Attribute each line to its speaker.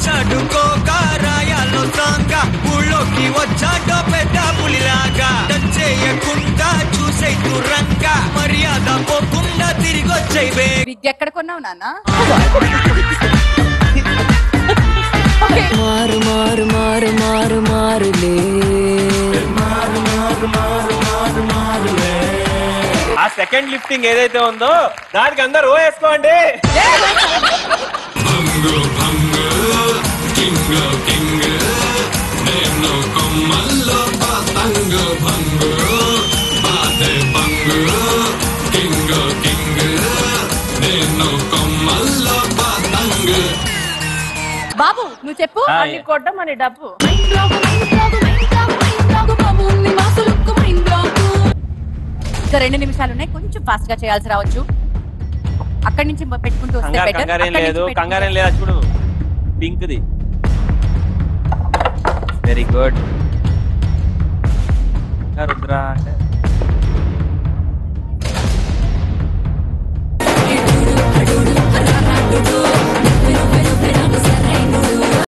Speaker 1: వచ్చాడు కోక రాయాలో సాంగ ఊళ్ళోకి వచ్చాడో పెద్ద పులిలాగా టచ్ చేయకుండా చూసే తురంగా మర్యాద పోకుండా తిరిగి వచ్చేవే
Speaker 2: విద్య ఎక్కడ కొన్నావు నాన్న
Speaker 3: మారు మారు మారు మారు మారులే
Speaker 4: ఆ సెకండ్ లిఫ్టింగ్ ఏదైతే ఉందో దానికి అందరు ఓ వేసుకోండి
Speaker 2: బాబు నువ్వు చెప్పు
Speaker 4: ఆ,
Speaker 5: అన్ని కొట్టమని డబ్బు
Speaker 2: ఇంకా రెండు నిమిషాలు ఉన్నాయి కొంచెం ఫాస్ట్ గా చేయాల్సి రావచ్చు అక్కడి నుంచి పెట్టుకుంటూ వస్తే
Speaker 4: కంగారు
Speaker 2: better.
Speaker 4: కంగారేం
Speaker 2: అక్కడి నుంచి
Speaker 4: లేదు
Speaker 2: పెట్టుకుంటూ-
Speaker 4: కంగారేం లేదు అది చూడు pink the very good Rudra అంటే